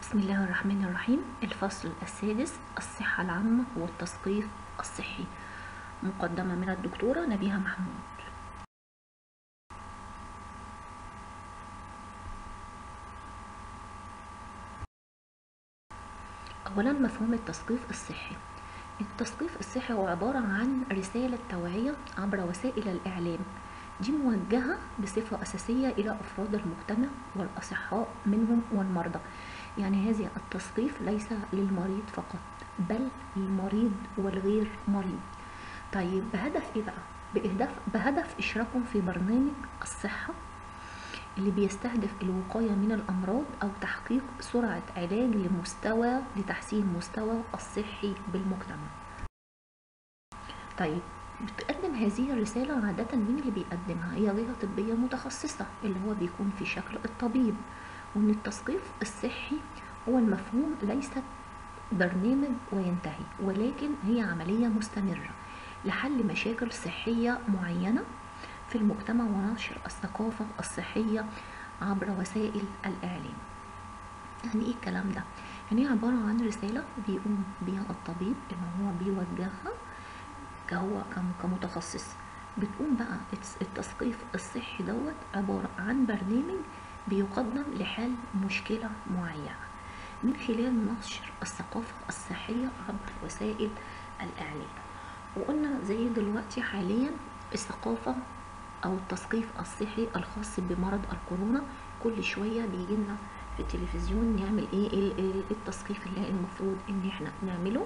بسم الله الرحمن الرحيم الفصل السادس الصحة العامة والتثقيف الصحي مقدمة من الدكتورة نبيهة محمود أولا مفهوم التثقيف الصحي التثقيف الصحي هو عبارة عن رسالة توعية عبر وسائل الإعلام دي موجهة بصفة أساسية إلى أفراد المجتمع والأصحاء منهم والمرضى يعني هذه التثقيف ليس للمريض فقط بل للمريض والغير مريض طيب بهدف ايه بقى بهدف, بهدف اشراكهم في برنامج الصحة اللي بيستهدف الوقاية من الأمراض أو تحقيق سرعة علاج لمستوى لتحسين مستوى الصحي بالمجتمع طيب بتقدم هذه الرسالة عادة مين اللي بيقدمها هي جهة طبية متخصصة اللي هو بيكون في شكل الطبيب وان التثقيف الصحي هو المفهوم ليست برنامج وينتهي ولكن هي عملية مستمرة لحل مشاكل صحية معينة في المجتمع ونشر الثقافة الصحية عبر وسائل الإعلام يعني ايه الكلام ده؟ يعني هي عبارة عن رسالة بيقوم بيها الطبيب ان هو بيوجهها كهو كمتخصص بتقوم بقى التثقيف الصحي دوت عبارة عن برنامج بيقدم لحل مشكلة معينة من خلال نشر الثقافة الصحية عبر وسائل الإعلام وقلنا زي دلوقتي حاليا الثقافة أو التثقيف الصحي الخاص بمرض الكورونا كل شوية بيجي لنا في التلفزيون نعمل ايه التثقيف اللي المفروض ان احنا نعمله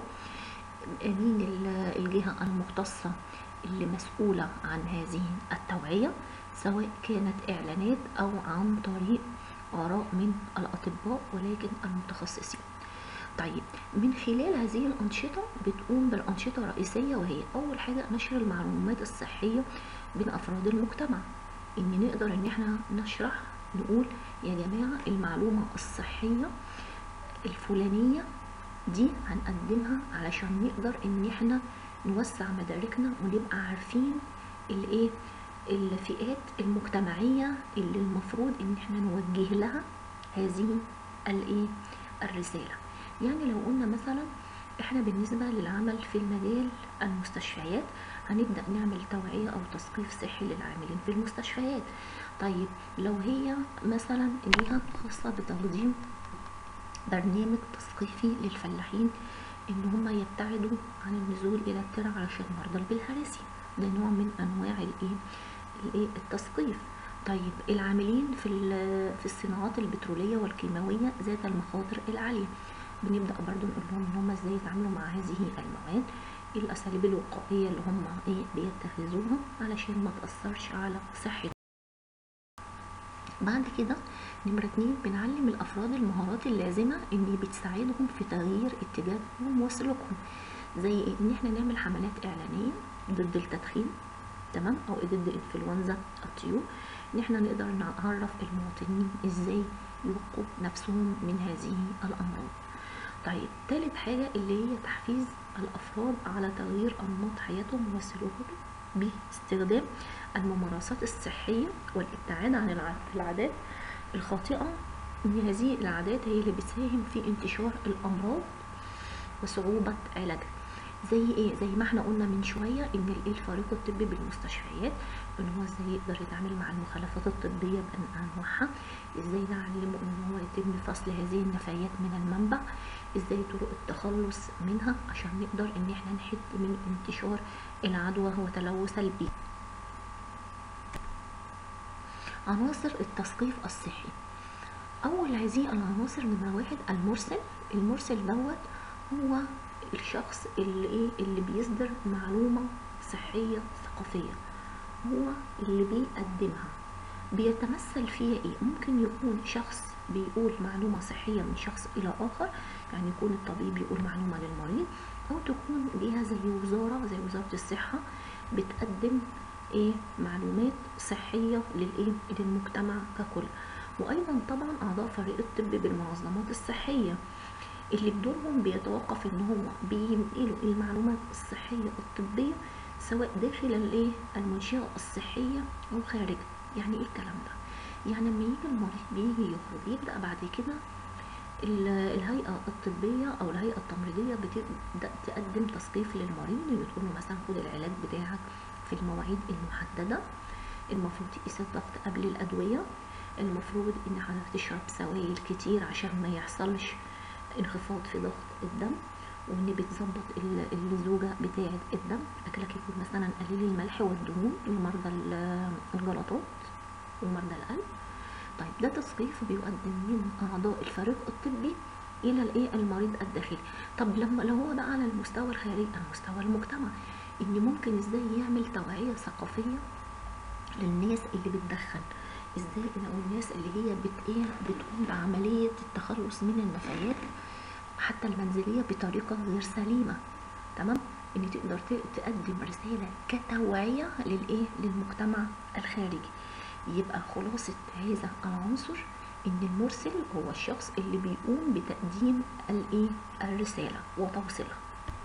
مين الجهة المختصة اللي مسؤولة عن هذه التوعية سواء كانت إعلانات أو عن طريق آراء من الأطباء ولكن المتخصصين طيب من خلال هذه الأنشطة بتقوم بالأنشطة الرئيسية وهي أول حاجة نشر المعلومات الصحية بين أفراد المجتمع إن نقدر إن احنا نشرح نقول يا جماعة المعلومة الصحية الفلانية دي هنقدمها علشان نقدر إن احنا نوسع مداركنا ونبقى عارفين الايه الفئات المجتمعية اللي المفروض ان احنا نوجه لها هذه الايه الرسالة يعني لو قلنا مثلا احنا بالنسبة للعمل في المجال المستشفيات هنبدأ نعمل توعية او تثقيف صحي للعاملين في المستشفيات طيب لو هي مثلا جهة خاصة بتقديم برنامج تثقيفي للفلاحين ان هم يبتعدوا عن النزول الى الترع علشان مرضى البلهارسيا ده نوع من انواع الايه الايه التثقيف طيب العاملين في في الصناعات البتروليه والكيماويه ذات المخاطر العاليه بنبدا برضو نقول لهم ان هم ازاي يتعاملوا مع هذه المواد ايه الاساليب الوقائيه اللي هم ايه بيتخذوها علشان ما تاثرش على صحتهم بعد كده نمرة اتنين بنعلم الأفراد المهارات اللازمة اللي بتساعدهم في تغيير اتجاههم وسلوكهم زي إيه؟ إن احنا نعمل حملات إعلانية ضد التدخين تمام أو ضد إنفلونزا الطيور إن احنا نقدر نعرف المواطنين إزاي يوقوا نفسهم من هذه الأمراض طيب تالت حاجة اللي هي تحفيز الأفراد على تغيير أنماط حياتهم وسلوكهم باستخدام الممارسات الصحية والابتعاد عن العادات الخاطئة ان هذه العادات هي اللي بتساهم في انتشار الامراض وصعوبة علاجها زي ايه زي ما احنا قلنا من شوية ان الفريق الطبي بالمستشفيات ان هو ازاي يقدر يتعامل مع المخالفات الطبية بانواعها ازاي نعلمه ان هو يتم فصل هذه النفايات من المنبع ازاي طرق التخلص منها عشان نقدر ان احنا نحد من انتشار العدوى وتلوث البيئة عناصر التثقيف الصحي اول هذه العناصر نمرة واحد المرسل المرسل دوت هو الشخص اللي ايه اللي بيصدر معلومة صحية ثقافية هو اللي بيقدمها بيتمثل فيها ايه ممكن يكون شخص بيقول معلومة صحية من شخص إلى آخر يعني يكون الطبيب يقول معلومة للمريض أو تكون جهة زي وزارة زي وزارة الصحة بتقدم ايه معلومات صحية للايه للمجتمع ككل وأيضا طبعا أعضاء فريق الطب بالمنظمات الصحية اللي بدورهم بيتوقف ان هو بينقلوا المعلومات الصحية الطبية سواء داخل الايه المنشأة الصحية أو خارجها يعني ايه الكلام ده يعني لما يجي المريض بيجي يخرج يبدأ بعد كده ال- الهيئة الطبية أو الهيئة التمريضية بتبدأ تقدم تثقيف للمريض إن تقول له مثلا خد العلاج بتاعك في المواعيد المحددة المفروض تقيس الضغط قبل الأدوية المفروض إن حضرتك تشرب سوائل كتير عشان ما يحصلش انخفاض في ضغط الدم وإن بتظبط ال- اللزوجة بتاعة الدم أكلك يكون مثلا قليل الملح والدهون لمرضى ال- الجلطات ومرضى القلب طيب ده تثقيف بيقدم من اعضاء الفريق الطبي الى الايه المريض الداخلي طب لما لو هو بقى على المستوى الخارجي على مستوى المجتمع ان ممكن ازاي يعمل توعيه ثقافيه للناس اللي بتدخن ازاي ان أو الناس اللي هي بت ايه بتقوم بعمليه التخلص من النفايات حتى المنزليه بطريقه غير سليمه تمام ان تقدر ت- تقدم رساله كتوعيه للايه للمجتمع الخارجي يبقى خلاصه هذا العنصر ان المرسل هو الشخص اللي بيقوم بتقديم الايه الرساله وتوصيلها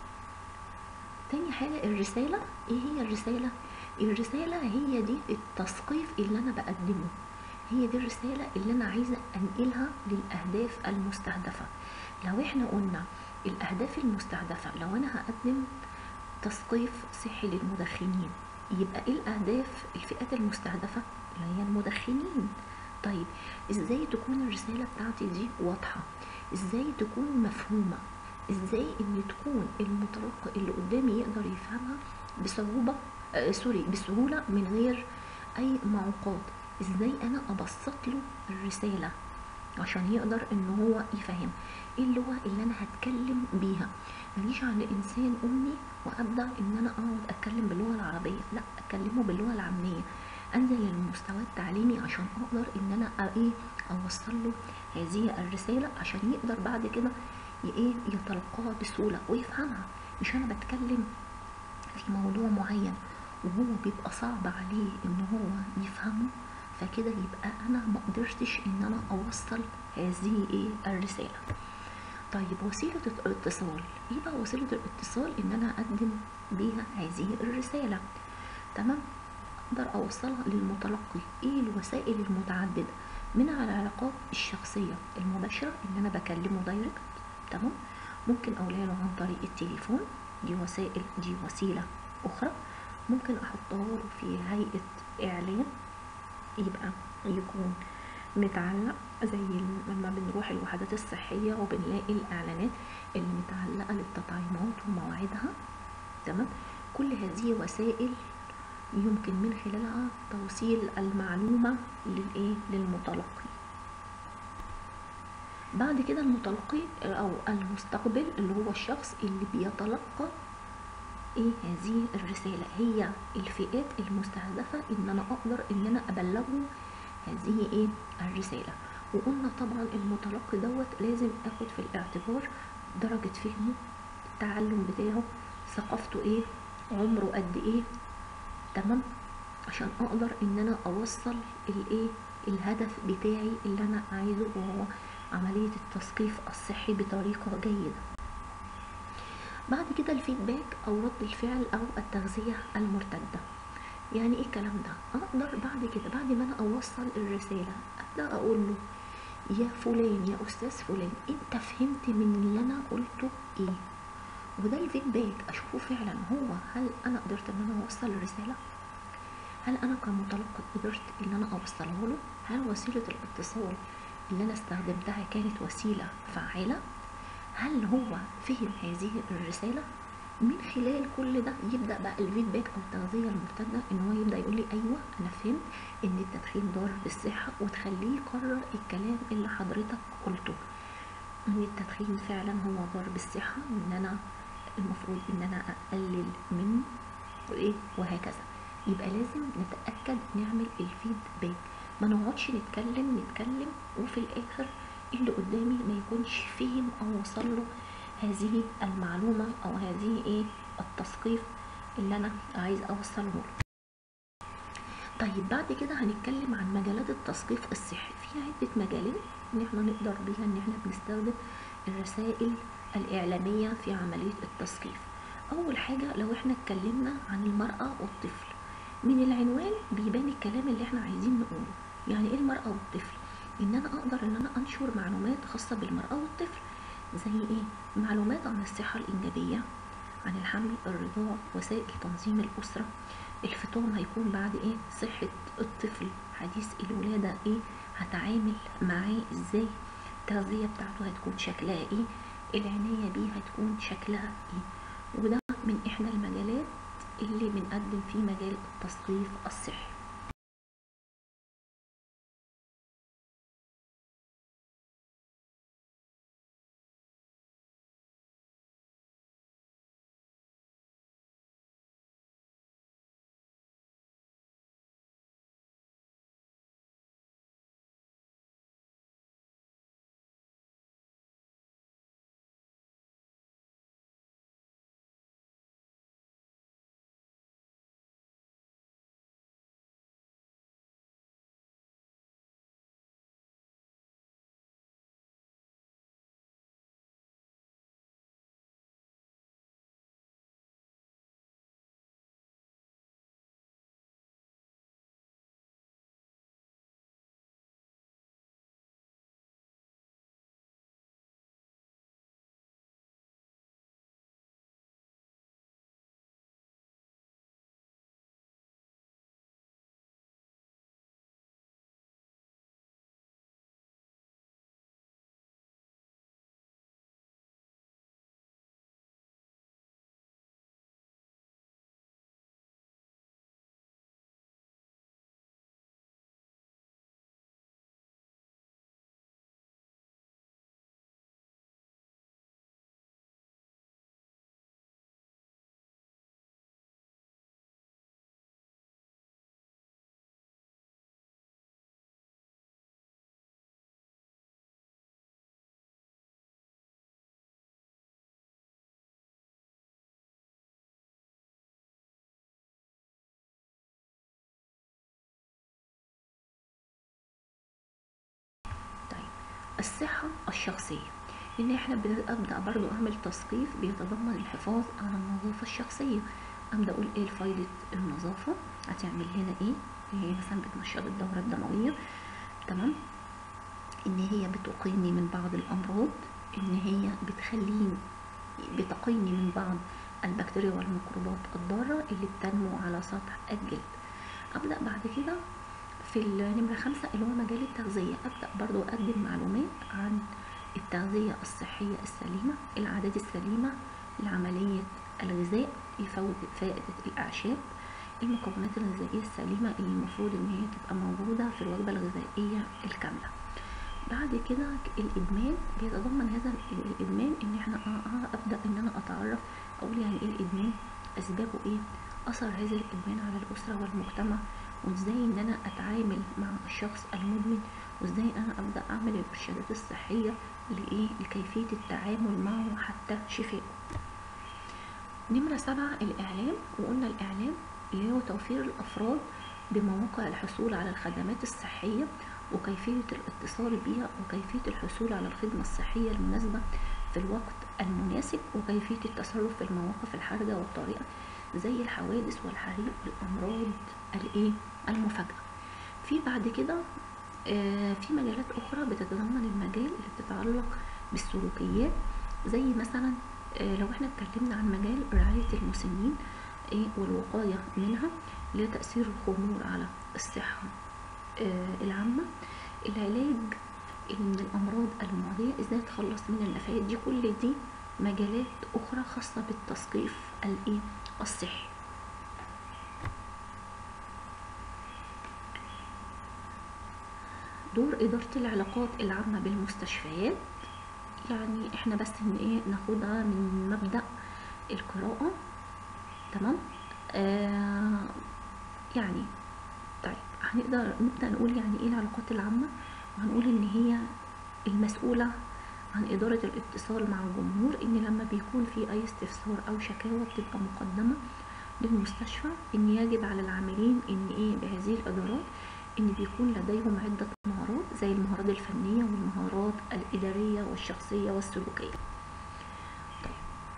تاني حاجة الرسالة ايه هي الرسالة الرسالة هي دي التثقيف اللي انا بقدمه هي دي الرسالة اللي انا عايزة انقلها للاهداف المستهدفة لو احنا قلنا الاهداف المستهدفة لو انا هقدم تثقيف صحي للمدخنين يبقى ايه الاهداف الفئات المستهدفة اللي هي المدخنين طيب ازاي تكون الرسالة بتاعتي دي واضحة ازاي تكون مفهومة ازاي ان تكون المتلقي اللي قدامي يقدر يفهمها بصعوبة آه سوري بسهولة من غير اي معوقات ازاي انا ابسط له الرسالة عشان يقدر ان هو يفهم ايه اللغة اللي انا هتكلم بيها ماليش عند انسان امي وابدا ان انا اقعد اتكلم باللغة العربية لا اتكلمه باللغة العامية انزل للمستوى التعليمي عشان اقدر ان انا أ- ايه اوصل له هذه الرسالة عشان يقدر بعد كده ي- ايه يتلقاها بسهولة ويفهمها مش انا بتكلم في موضوع معين وهو بيبقى صعب عليه ان هو يفهمه فكده يبقى انا ما قدرتش ان انا اوصل هذه ايه الرسالة طيب وسيلة الاتصال ايه بقى وسيلة الاتصال ان انا اقدم بيها هذه الرسالة تمام اقدر اوصلها للمتلقي ايه الوسائل المتعددة منها العلاقات الشخصية المباشرة ان انا بكلمه دايركت تمام ممكن اقولها له عن طريق التليفون دي وسائل دي وسيلة اخرى ممكن احطها له في هيئة اعلان يبقى يكون متعلق زي ال- لما بنروح الوحدات الصحية وبنلاقي الإعلانات اللي متعلقة للتطعيمات ومواعيدها تمام كل هذه وسائل يمكن من خلالها توصيل المعلومة للإيه للمتلقي بعد كده المتلقي أو المستقبل اللي هو الشخص اللي بيتلقى ايه هذه الرسالة هي الفئات المستهدفة ان انا اقدر ان انا ابلغه هذه ايه الرسالة وقلنا طبعا المتلقي دوت لازم اخد في الاعتبار درجة فهمه التعلم بتاعه ثقافته ايه عمره قد ايه تمام عشان اقدر ان انا اوصل الايه الهدف بتاعي اللي انا عايزه وهو عملية التثقيف الصحي بطريقة جيدة بعد كده الفيدباك او رد الفعل او التغذية المرتدة يعني ايه الكلام ده اقدر بعد كده بعد ما انا اوصل الرسالة ابدا اقول له يا فلان يا استاذ فلان انت فهمت من اللي انا قلته ايه وده الفيدباك اشوفه فعلا هو هل انا قدرت ان انا اوصل الرسالة هل انا كمتلقي قدرت ان انا اوصلها له هل وسيلة الاتصال اللي انا استخدمتها كانت وسيلة فعالة هل هو فهم هذه الرسالة من خلال كل ده يبدأ بقى الفيدباك أو التغذية المرتدة إن هو يبدأ يقول لي أيوه أنا فهمت إن التدخين ضار بالصحة وتخليه يكرر الكلام اللي حضرتك قلته إن التدخين فعلا هو ضار بالصحة وإن أنا المفروض إن أنا أقلل منه وإيه وهكذا يبقى لازم نتأكد نعمل الفيدباك ما نقعدش نتكلم نتكلم وفي الآخر اللي قدامي ما يكونش فهم او وصل له هذه المعلومة او هذه ايه التثقيف اللي انا عايز اوصله له طيب بعد كده هنتكلم عن مجالات التثقيف الصحي في عدة مجالات ان احنا نقدر بيها ان احنا بنستخدم الرسائل الاعلامية في عملية التثقيف اول حاجة لو احنا اتكلمنا عن المرأة والطفل من العنوان بيبان الكلام اللي احنا عايزين نقوله يعني ايه المرأة والطفل ان انا اقدر ان انا انشر معلومات خاصه بالمراه والطفل زي ايه معلومات عن الصحه الانجابيه عن الحمل الرضاع وسائل تنظيم الاسره الفطام هيكون بعد ايه صحه الطفل حديث الولاده ايه هتعامل معاه ازاي التغذيه بتاعته هتكون شكلها ايه العنايه بيه هتكون شكلها ايه وده من احدى المجالات اللي بنقدم فيه مجال التثقيف الصحي الصحة الشخصية إن إحنا بنبدأ برضو أعمل تثقيف بيتضمن الحفاظ على النظافة الشخصية أبدأ أقول إيه فايدة النظافة هتعمل لنا إيه هي مثلا بتنشط الدورة الدموية تمام إن هي بتقيني من بعض الأمراض إن هي بتخليني بتقيني من بعض البكتيريا والميكروبات الضارة اللي بتنمو على سطح الجلد أبدأ بعد كده في النمرة خمسة اللي هو مجال التغذية أبدأ برضو أقدم معلومات عن التغذية الصحية السليمة العادات السليمة لعملية الغذاء يفوت فائدة الأعشاب المكونات الغذائية السليمة اللي المفروض إن هي تبقى موجودة في الوجبة الغذائية الكاملة بعد كده الإدمان بيتضمن هذا الإدمان إن إحنا أبدأ إن أنا أتعرف أقول يعني إيه الإدمان أسبابه إيه أثر هذا الإدمان على الأسرة والمجتمع وازاي ان انا اتعامل مع الشخص المدمن وازاي انا ابدا اعمل الارشادات الصحيه لايه لكيفيه التعامل معه حتى شفائه نمرة سبعة الإعلام وقلنا الإعلام اللي هو توفير الأفراد بمواقع الحصول على الخدمات الصحية وكيفية الاتصال بها وكيفية الحصول على الخدمة الصحية المناسبة في الوقت المناسب وكيفية التصرف في المواقف الحرجة والطارئة زي الحوادث والحريق والأمراض الايه المفاجئة في بعد كده آه في مجالات أخرى بتتضمن المجال اللي بتتعلق بالسلوكيات زي مثلا آه لو احنا اتكلمنا عن مجال رعاية المسنين ايه والوقاية منها اللي هي تأثير الخمور على الصحة آه العامة العلاج من الأمراض المعدية ازاي نتخلص من النفايات دي كل دي مجالات أخرى خاصة بالتثقيف الايه الصحي دور إدارة العلاقات العامة بالمستشفيات يعني احنا بس ان ايه ناخدها من مبدأ القراءة تمام آه يعني طيب هنقدر نبدأ نقول يعني ايه العلاقات العامة وهنقول ان هي المسؤولة عن إدارة الاتصال مع الجمهور إن لما بيكون في أي استفسار أو شكاوى بتبقى مقدمة للمستشفى إن يجب على العاملين إن إيه بهذه الإدارات إن بيكون لديهم عدة مهارات زي المهارات الفنية والمهارات الإدارية والشخصية والسلوكية طيب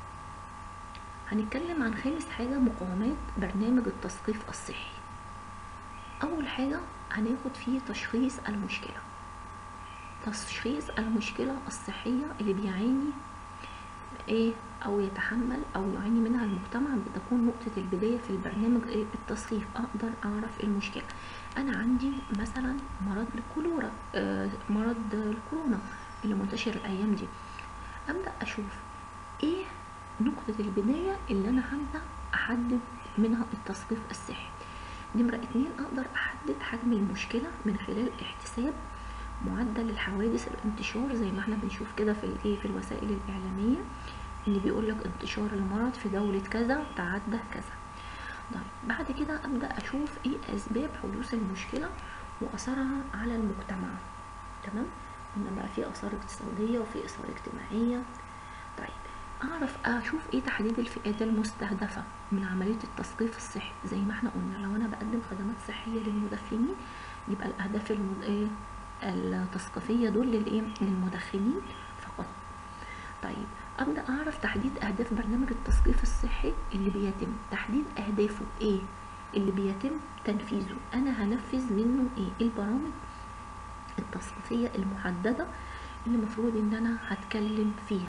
هنتكلم عن خامس حاجة مقومات برنامج التثقيف الصحي أول حاجة هناخد فيه تشخيص المشكلة تشخيص المشكلة الصحية اللي بيعاني ايه او يتحمل او يعاني منها المجتمع بتكون نقطة البداية في البرنامج ايه التصريف اقدر اعرف المشكلة انا عندي مثلا مرض الكولورا آه مرض الكورونا اللي منتشر الايام دي ابدا اشوف ايه نقطة البداية اللي انا هبدا احدد منها التصريف الصحي نمرة اتنين اقدر احدد حجم المشكلة من خلال احتساب معدل الحوادث الانتشار زي ما احنا بنشوف كده في الايه في الوسائل الاعلاميه اللي بيقول لك انتشار المرض في دوله كذا تعدى كذا طيب بعد كده ابدا اشوف ايه اسباب حدوث المشكله واثرها على المجتمع تمام قلنا بقى في اثار اقتصاديه وفي اثار اجتماعيه طيب اعرف اشوف ايه تحديد الفئات المستهدفه من عمليه التثقيف الصحي زي ما احنا قلنا لو انا بقدم خدمات صحيه للمدخنين يبقى الاهداف المد... ايه التثقيفية دول للايه للمدخنين فقط طيب ابدا اعرف تحديد اهداف برنامج التثقيف الصحي اللي بيتم تحديد اهدافه ايه اللي بيتم تنفيذه انا هنفذ منه ايه البرامج التثقيفية المحددة اللي المفروض ان انا هتكلم فيها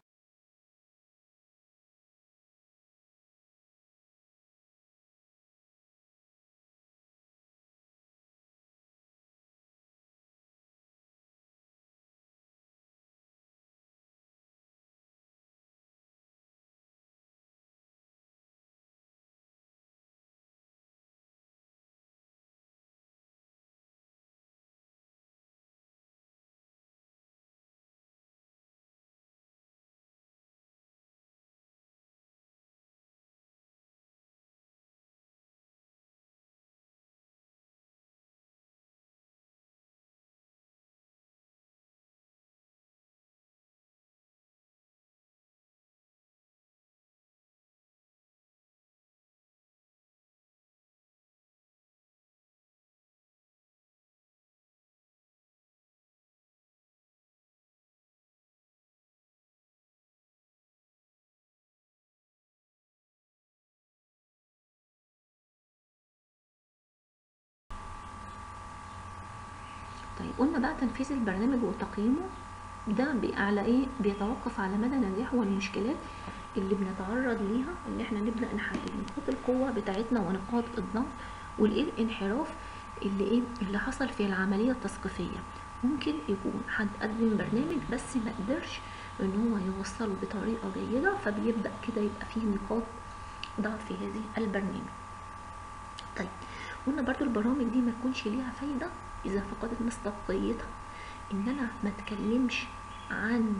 طيب قلنا بقى تنفيذ البرنامج وتقييمه ده على ايه بيتوقف على مدى نجاحه والمشكلات اللي بنتعرض ليها اللي احنا نبدا نحدد نقاط القوه بتاعتنا ونقاط الضعف والايه الانحراف اللي ايه اللي حصل في العمليه التثقيفيه ممكن يكون حد قدم برنامج بس ما قدرش ان هو يوصله بطريقه جيده فبيبدا كده يبقى فيه نقاط ضعف في هذه البرنامج طيب قلنا برضو البرامج دي ما تكونش ليها فايده اذا فقدت مصداقيتها ان انا ما اتكلمش عن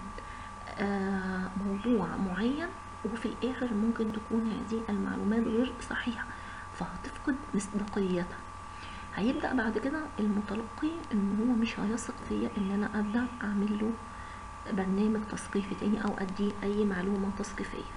آه موضوع معين وفي الاخر ممكن تكون هذه المعلومات غير صحيحه فهتفقد مصداقيتها هيبدا بعد كده المتلقي ان هو مش هيثق فيا ان انا ابدا اعمل له برنامج تثقيفي تاني او اديه اي معلومه تثقيفيه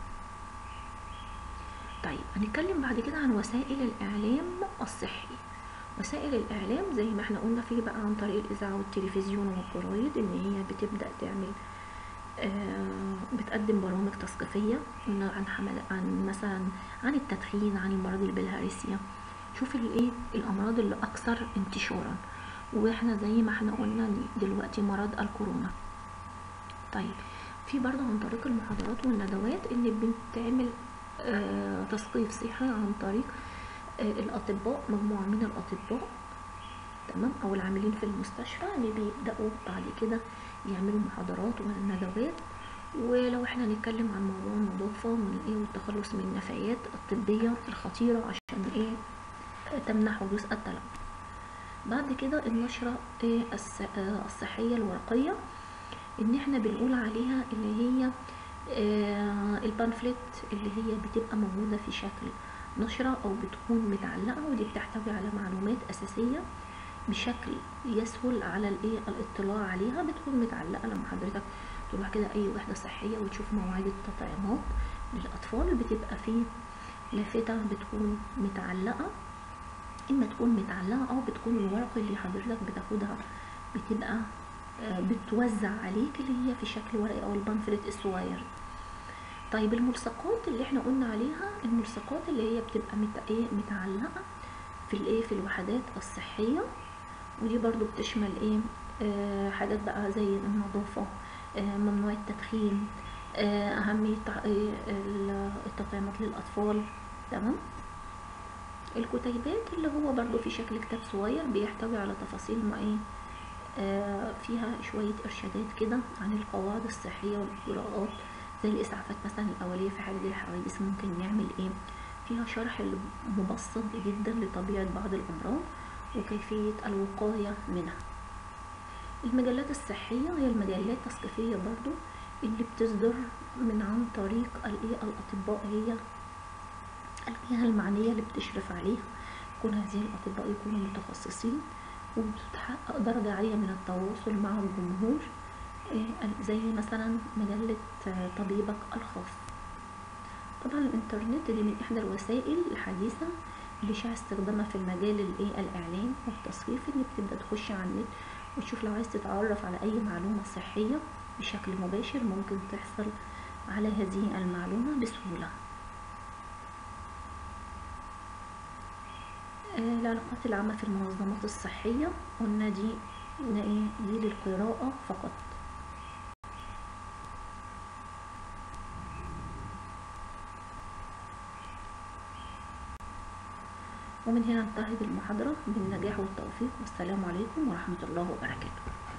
طيب هنتكلم بعد كده عن وسائل الاعلام الصحي وسائل الاعلام زي ما احنا قلنا في بقى عن طريق الاذاعه والتلفزيون والجرايد ان هي بتبدا تعمل آه بتقدم برامج تثقيفيه عن حمل عن مثلا عن التدخين عن المرض البلهارسيا شوف الايه الامراض اللي اكثر انتشارا واحنا زي ما احنا قلنا دلوقتي مرض الكورونا طيب في برضه عن طريق المحاضرات والندوات اللي بتعمل آه تثقيف صحي عن طريق الاطباء مجموعه من الاطباء تمام او العاملين في المستشفى اللي بيبداوا بعد كده يعملوا محاضرات وندوات ولو احنا هنتكلم عن موضوع النظافه من ايه والتخلص من النفايات الطبيه الخطيره عشان ايه تمنع حدوث التلف بعد كده النشره ايه الصحيه الورقيه ان احنا بنقول عليها اللي هي آه البانفلت اللي هي بتبقى موجوده في شكل نشرة أو بتكون متعلقة ودي بتحتوي على معلومات أساسية بشكل يسهل على الايه الاطلاع عليها بتكون متعلقة لما حضرتك تروح كده أي وحدة صحية وتشوف مواعيد التطعيمات للأطفال بتبقى فيه لافتة بتكون متعلقة إما تكون متعلقة أو بتكون الورقة اللي حضرتك بتاخدها بتبقى بتوزع عليك اللي هي في شكل ورقي أو البانفلت الصغير طيب الملصقات اللي احنا قلنا عليها الملصقات اللي هي بتبقى مت... ايه متعلقه في الايه في الوحدات الصحيه ودي برضو بتشمل ايه آه، حاجات بقى زي النظافة آه، ممنوع التدخين آه، أهمية تع- آه، ال- التطعيمات للأطفال تمام الكتيبات اللي هو برضو في شكل كتاب صغير بيحتوي على تفاصيل ما ايه آه، فيها شوية إرشادات كده عن القواعد الصحية والإجراءات زي الإسعافات مثلا الأولية في حالة الحوادث ممكن نعمل إيه فيها شرح مبسط جدا لطبيعة بعض الأمراض وكيفية الوقاية منها المجلات الصحية هي المجلات التثقيفية برضو اللي بتصدر من عن طريق الإيه الأطباء هي الجهة المعنية اللي بتشرف عليها يكون هذه الأطباء يكونوا متخصصين وبتحقق درجة عالية من التواصل مع الجمهور إيه، زي مثلا مجلة آه، طبيبك الخاص طبعا الانترنت دي من احدى الوسائل الحديثة اللي شاع استخدامها في المجال الايه الاعلام والتثقيف انك تبدا تخش على النت وتشوف لو عايز تتعرف على اي معلومة صحية بشكل مباشر ممكن تحصل على هذه المعلومة بسهولة آه، العلاقات العامة في المنظمات الصحية قلنا دي قلنا ايه دي للقراءة فقط ومن هنا انتهت المحاضرة بالنجاح والتوفيق والسلام عليكم ورحمة الله وبركاته